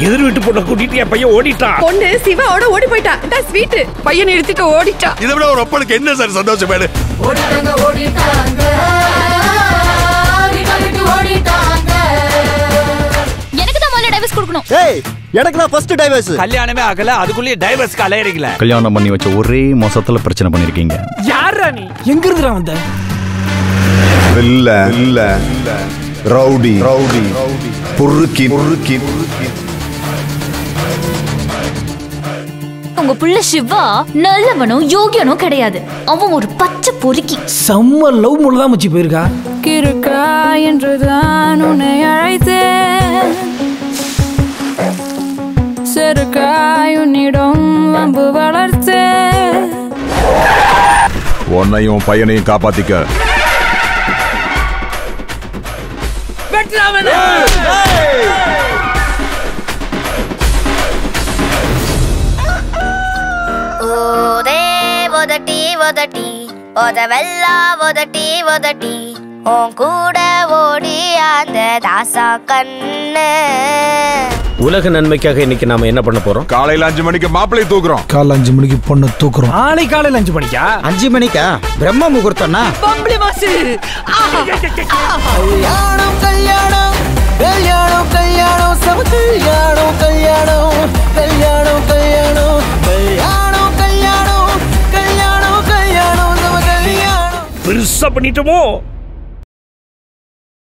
எதிர் வீட்டு பொண்ணை கூட்டிட்டு என் பையன் ஓடிட்டான் பொண்ணு சிவாவோட ஓடி போயிட்டா இந்த ஸ்வீட் பையனை எடுத்துட்டு ஓடிட்டா இதை விட ஒரு அப்பனுக்கு என்ன சார் சந்தோஷம் வேணும் ஓடிட்டாங்க ஓடிட்டாங்க வீட்டை விட்டு ஓடிட்டாங்க எனக்கு தான் முதல்ல டைவர்ஸ் கொடுக்கணும் ஏய் எனக்கு தான் ஃபர்ஸ்ட் டைவர்ஸ் கல்யாணமே ஆகல அதுக்குள்ளேயே டைவர்ஸ்க்கு அலையறீங்களா கல்யாணம் பண்ணி வச்ச ஒரே மாசத்துல பிரச்சனை பண்ணிருக்கீங்க யாரா நீ எங்க இருந்துடா வந்த இல்ல இல்ல ரவுடி ரவுடி பொறுக்கி பொறுக்கி உங்க புள்ள சிவா நல்லவனும் யோகியனும் கிடையாது அவன் ஒரு பச்சை பொறுக்கி செம்ம லவ் மூல தான் மச்சி போயிருக்கா கிருக்கா என்றுதான் உன்னை அழைத்தேன் செருக்காய் உன்னிடம் வம்பு வளர்த்தேன் உன்னையும் பையனையும் காப்பாத்திக்க ஓதே ஒதட்டி ஒதட்டி ஒதவெல்லா ஒதட்டி ஒதட்டி உன் கூட ஓடி அந்த தாசா கண்ணு உலக நன்மைக்காக இன்னைக்கு நாம என்ன பண்ண போறோம் காலையில அஞ்சு மணிக்கு மாப்பிள்ளை தூக்குறோம் காலைல அஞ்சு மணிக்கு பொண்ணு தூக்குறோம் நாளை காலையில அஞ்சு மணிக்கா அஞ்சு மணிக்கா பிரம்ம முகூர்த்தம்னா பம்பளி மாசு கல்யாணம் கல்யாணம் கல்யாணம் கல்யாணம் சம கல்யாணம் கல்யாணம் கல்யாணம் கல்யாணம் கல்யாணம் கல்யாணம் கல்யாணம் கல்யாணம் சம கல்யாணம் பெருசா பண்ணிட்டோமோ